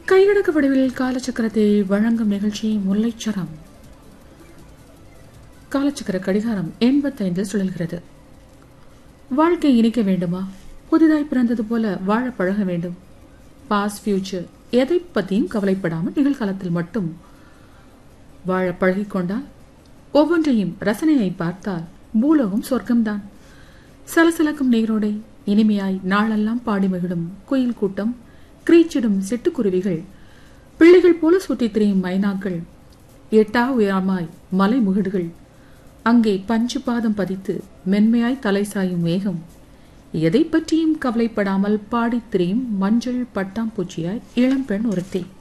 கையடக்க வடிவில் காலச்சக்கரத்தை வழங்கும் நிகழ்ச்சி முல்லைச்சரம் காலச்சக்கர கடிகாரம் எண்பத்தைந்தில் சுழல்கிறது வாழ்க்கை இனிக்க வேண்டுமா புதிதாய் பிறந்தது போல வாழ பழக வேண்டும் பாஸ் ஃபியூச்சர் எதை பற்றியும் கவலைப்படாமல் நிகழ்காலத்தில் மட்டும் வாழ பழகிக்கொண்டால் ஒவ்வொன்றையும் ரசனையை பார்த்தால் பூலோகம் சொர்க்கம்தான் சலசலக்கும் நீரோடை இனிமையாய் நாளெல்லாம் பாடி மகிழும் குயில் கூட்டம் கிரீச்சிடும் சிட்டுக்குருவிகள் பிள்ளைகள் போல சுற்றித் திரியும் மைனாக்கள் எட்டா உயரமாய் மலை முகடுகள் அங்கே பஞ்சு பாதம் பதித்து மென்மையாய் தலை சாயும் மேகம் எதை பற்றியும் கவலைப்படாமல் பாடித் திரியும் மஞ்சள் பட்டாம்பூச்சியாய் இளம்பெண் ஒருத்தி